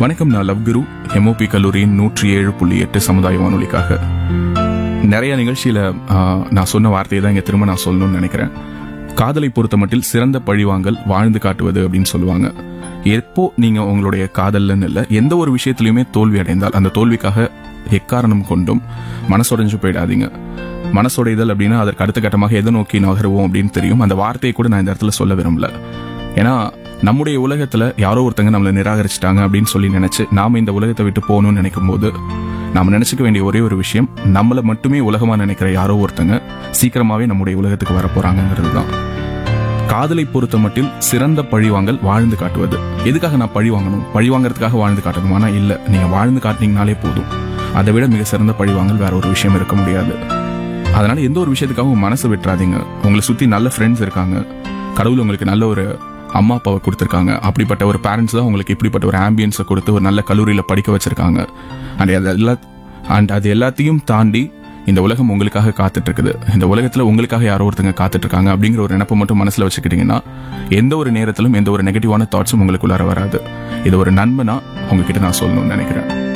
வணக்கம் நான் லவ்குரு எம்ஓபி கல்லூரியின் நூற்றி ஏழு புள்ளி எட்டு சமுதாய வானொலிக்காக நிறைய நிகழ்ச்சியில ஆ, நான் சொன்ன வார்த்தையை தான் இங்க திரும்ப நான் சொல்லணும்னு நினைக்கிறேன் காதலை பொறுத்த மட்டில் சிறந்த பழிவாங்கல் வாழ்ந்து காட்டுவது அப்படின்னு சொல்லுவாங்க எப்போ நீங்க உங்களுடைய காதல்லன்னு இல்ல எந்த ஒரு விஷயத்திலயுமே தோல்வி அடைந்தால் அந்த தோல்விக்காக எக்காரணம் கொண்டும் மனசுடைஞ்சு போயிடாதீங்க மனசுடைதல் அப்படின்னா அதற்கு அடுத்த கட்டமாக எதை நோக்கி நகருவோம் அப்படின்னு தெரியும் அந்த வார்த்தையை கூட நான் இந்த இடத்துல சொல்ல விரும்பல ஏன்னா நம்முடைய உலகத்துல யாரோ ஒருத்தங்க நம்மளை நிராகரிச்சிட்டாங்க அப்படின்னு சொல்லி நினைச்சு நாம இந்த உலகத்தை விட்டு போகணும்னு நினைக்கும் போது நாம நினைச்சுக்க வேண்டிய ஒரே ஒரு விஷயம் நம்மளை மட்டுமே உலகமா நினைக்கிற யாரோ ஒருத்தங்க சீக்கிரமாவே நம்முடைய உலகத்துக்கு வர போறாங்கிறது தான் காதலை பொறுத்த மட்டில் சிறந்த பழிவாங்கல் வாழ்ந்து காட்டுவது எதுக்காக நான் பழி வாங்கணும் பழி வாங்குறதுக்காக வாழ்ந்து காட்டணுமானா இல்ல நீங்க வாழ்ந்து காட்டினீங்கனாலே போதும் அதை விட மிக சிறந்த பழிவாங்கல் வேற ஒரு விஷயம் இருக்க முடியாது அதனால எந்த ஒரு விஷயத்துக்காகவும் உங்க மனசை விட்டுறாதீங்க உங்களை சுத்தி நல்ல ஃப்ரெண்ட்ஸ் இருக்காங்க கடவுள் உங்களுக்கு நல்ல ஒரு அம்மா அப்பாவை கொடுத்துருக்காங்க அப்படிப்பட்ட ஒரு பேரண்ட்ஸ் தான் உங்களுக்கு இப்படிப்பட்ட ஒரு ஆம்பியன்ஸை கொடுத்து ஒரு நல்ல கல்லூரியில படிக்க வச்சிருக்காங்க அண்ட் அது எல்லா அண்ட் அது எல்லாத்தையும் தாண்டி இந்த உலகம் உங்களுக்காக காத்துட்டு இருக்குது இந்த உலகத்துல உங்களுக்காக யாரோ ஒருத்தங்க காத்துட்டு இருக்காங்க அப்படிங்கிற ஒரு நினப்பை மட்டும் மனசுல வச்சுக்கிட்டீங்கன்னா எந்த ஒரு நேரத்திலும் எந்த ஒரு நெகட்டிவான தாட்ஸும் உங்களுக்குள்ளார வராது இது ஒரு நன்மைனா உங்ககிட்ட நான் சொல்லணும்னு நினைக்கிறேன்